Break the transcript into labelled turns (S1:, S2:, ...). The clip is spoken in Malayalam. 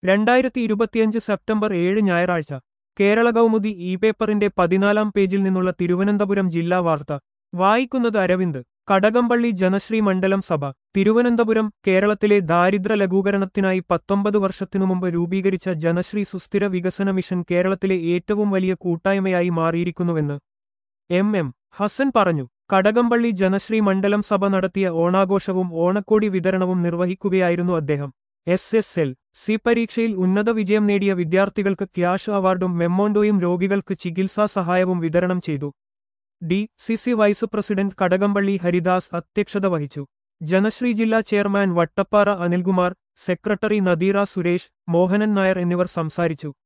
S1: രണ്ടായിരത്തി ഇരുപത്തിയഞ്ച് സെപ്റ്റംബർ ഏഴ് ഞായറാഴ്ച കേരള കൗമുദി ഇ പേപ്പറിന്റെ പതിനാലാം പേജിൽ നിന്നുള്ള തിരുവനന്തപുരം ജില്ലാ വാർത്ത വായിക്കുന്നത് അരവിന്ദ് കടകംപള്ളി ജനശ്രീ മണ്ഡലം സഭ തിരുവനന്തപുരം കേരളത്തിലെ ദാരിദ്ര്യ ലഘൂകരണത്തിനായി പത്തൊമ്പത് വർഷത്തിനു മുമ്പ് രൂപീകരിച്ച ജനശ്രീ സുസ്ഥിര വികസന മിഷൻ കേരളത്തിലെ ഏറ്റവും വലിയ കൂട്ടായ്മയായി മാറിയിരിക്കുന്നുവെന്ന് എം എം ഹസൻ പറഞ്ഞു കടകംപള്ളി ജനശ്രീ മണ്ഡലം സഭ നടത്തിയ ഓണാഘോഷവും ഓണക്കോടി വിതരണവും നിർവഹിക്കുകയായിരുന്നു അദ്ദേഹം എസ് എസ് എൽ സി പരീക്ഷയിൽ ഉന്നത വിജയം നേടിയ വിദ്യാർത്ഥികൾക്ക് ക്യാഷ് അവാർഡും മെമ്മോണ്ടോയും രോഗികൾക്ക് ചികിത്സാ സഹായവും വിതരണം ചെയ്തു D C C vice president Kadakampally Haridas അധ്യക്ഷത വഹിച്ചു ജനശ്രീ ജില്ലാ ചെയർമാൻ വട്ടപ്പാറ അനിൽകുമാർ സെക്രട്ടറി നദീറ സുരേഷ് മോഹനൻ നായർ എന്നിവർ സംസാരിച്ചു